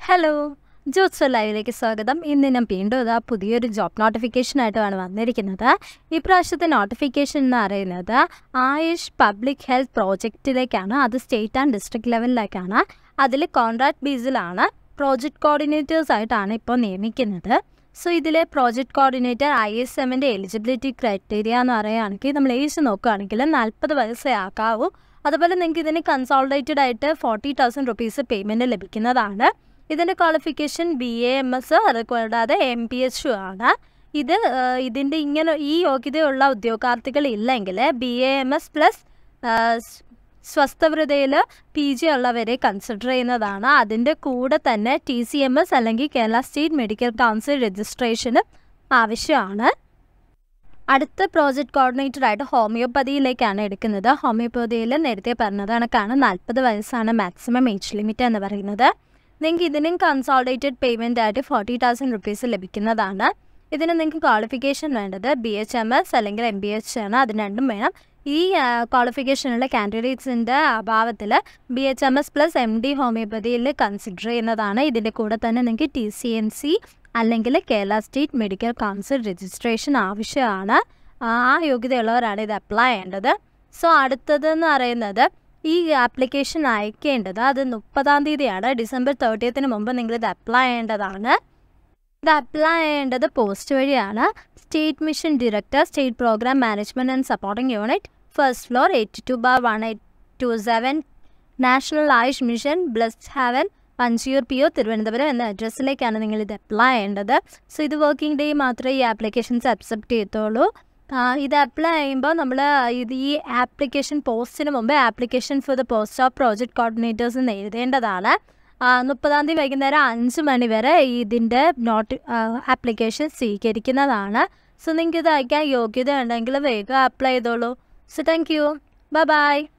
hello ജോത്സ ലൈവിലേക്ക് സ്വാഗതം ഇന്ന് ഞാൻ വീണ്ടും ഇതാ പുതിയൊരു ജോബ് നോട്ടിഫിക്കേഷനായിട്ടാണ് വന്നിരിക്കുന്നത് ഈ പ്രാവശ്യത്തെ നോട്ടിഫിക്കേഷൻ എന്ന് പറയുന്നത് ആയുഷ് പബ്ലിക് ഹെൽത്ത് പ്രോജക്റ്റിലേക്കാണ് അത് സ്റ്റേറ്റ് ആൻഡ് ഡിസ്ട്രിക്ട് ലെവലിലേക്കാണ് അതിൽ കോൺട്രാക്ട് ബേസിലാണ് പ്രോജക്റ്റ് കോർഡിനേറ്റേഴ്സ് ആയിട്ടാണ് ഇപ്പോൾ നിയമിക്കുന്നത് സോ ഇതിലെ പ്രോജക്റ്റ് കോർഡിനേറ്റർ ഐ എസ് എമ്മിൻ്റെ എലിജിബിലിറ്റി ക്രൈറ്റീരിയ എന്ന് പറയുകയാണെങ്കിൽ നമ്മൾ ഏജ് നോക്കുകയാണെങ്കിൽ നാൽപ്പത് വയസ്സേ ആക്കാവൂ അതുപോലെ നിങ്ങൾക്ക് ഇതിന് കൺസോൾട്ടേറ്റഡ് ആയിട്ട് ഫോർട്ടി തൗസൻഡ് റുപ്പീസ് പേയ്മെൻറ്റ് ലഭിക്കുന്നതാണ് ഇതിൻ്റെ qualification B A M S അത് കൂടാതെ എം പി എച്ച് ആണ് ഇത് ഏഹ്, ഇതിൻ്റെ ഇങ്ങനെ ഈ യോഗ്യതയുള്ള ഉദ്യോഗാർത്ഥികൾ ഇല്ലെങ്കിൽ B A M S plus സ്വസ്ഥവൃതയിൽ പി ജി ഉള്ളവരെ കൺസിഡർ ചെയ്യുന്നതാണ് അതിൻ്റെ കൂടെ തന്നെ ടി സി എം എസ് അല്ലെങ്കിൽ കേരള സ്റ്റേറ്റ് മെഡിക്കൽ കൗൺസിൽ രജിസ്ട്രേഷന് ആവശ്യമാണ് അടുത്ത പ്രോജക്റ്റ് കോർഡിനേറ്റർ ആയിട്ട് ഹോമിയോപ്പതിയിലേക്കാണ് എടുക്കുന്നത് ഹോമിയോപ്പതിയിൽ നേരത്തെ പറഞ്ഞത് കണക്കാണ് നാൽപ്പത് വയസ്സാണ് മാക്സിമം ഏജ് ലിമിറ്റ് എന്ന് പറയുന്നത് നിങ്ങൾക്ക് ഇതിനും കൺസോൾട്ടേറ്റഡ് പേയ്മെൻ്റ് ആയിട്ട് ഫോർട്ടി തൗസൻഡ് റുപ്പീസ് ലഭിക്കുന്നതാണ് ഇതിന് നിങ്ങൾക്ക് ക്വാളിഫിക്കേഷൻ വേണ്ടത് ബി എച്ച് എം എസ് അല്ലെങ്കിൽ എം ബി എച്ച് ആണ് അത് രണ്ടും വേണം ഈ ക്വാളിഫിക്കേഷനുള്ള കാൻഡിഡേറ്റ്സിൻ്റെ അഭാവത്തിൽ B H M S plus M D ഹോമിയോപ്പതിയിൽ കൺസിഡർ ചെയ്യുന്നതാണ് ഇതിൻ്റെ കൂടെ തന്നെ നിങ്ങൾക്ക് ടി സി എൻ സി അല്ലെങ്കിൽ Kerala state medical council registration ആവശ്യമാണ് ആ യോഗ്യതയുള്ളവരാണ് ഇത് അപ്ലൈ ചെയ്യേണ്ടത് സോ അടുത്തതെന്ന് പറയുന്നത് ഈ ആപ്ലിക്കേഷൻ അയക്കേണ്ടത് അത് മുപ്പതാം തീയതിയാണ് ഡിസംബർ തേർട്ടിയത്തിന് മുമ്പ് നിങ്ങൾ ഇത് അപ്ലൈ ചെയ്യേണ്ടതാണ് ഇത് അപ്ലൈ ചെയ്യേണ്ടത് പോസ്റ്റ് വഴിയാണ് state mission director state programme management and supporting unit first floor eighty two bar one eight two seven national Ayush mission Blessed Haven Panchiyur P O Thiruvananthapuram എന്ന അഡ്രസ്സിലേക്കാണ് നിങ്ങൾ ഇത് അപ്ലൈ ചെയ്യേണ്ടത് സോ ഇത് വർക്കിംഗ് ഡേ മാത്രമേ ഈ ആപ്ലിക്കേഷൻസ് അക്സെപ്റ്റ് ചെയ്യത്തുള്ളൂ ആ, ഇത് അപ്ലൈ ചെയ്യുമ്പോൾ നമ്മൾ ഇത് ഈ ആപ്ലിക്കേഷൻ പോസ്റ്റിന് മുമ്പ് application for the post of project coordinators എന്ന് എഴുതേണ്ടതാണ് ആ, മുപ്പതാം തീയതി വൈകുന്നേരം അഞ്ച് മണി വരെ ഇതിൻ്റെ നോട്ട് ആപ്ലിക്കേഷൻ സ്വീകരിക്കുന്നതാണ് സോ നിങ്ങൾക്ക് ഇത് അയക്കാൻ യോഗ്യത ഉണ്ടെങ്കിൽ വേഗം അപ്ലൈ ചെയ്തോളൂ so thank you bye by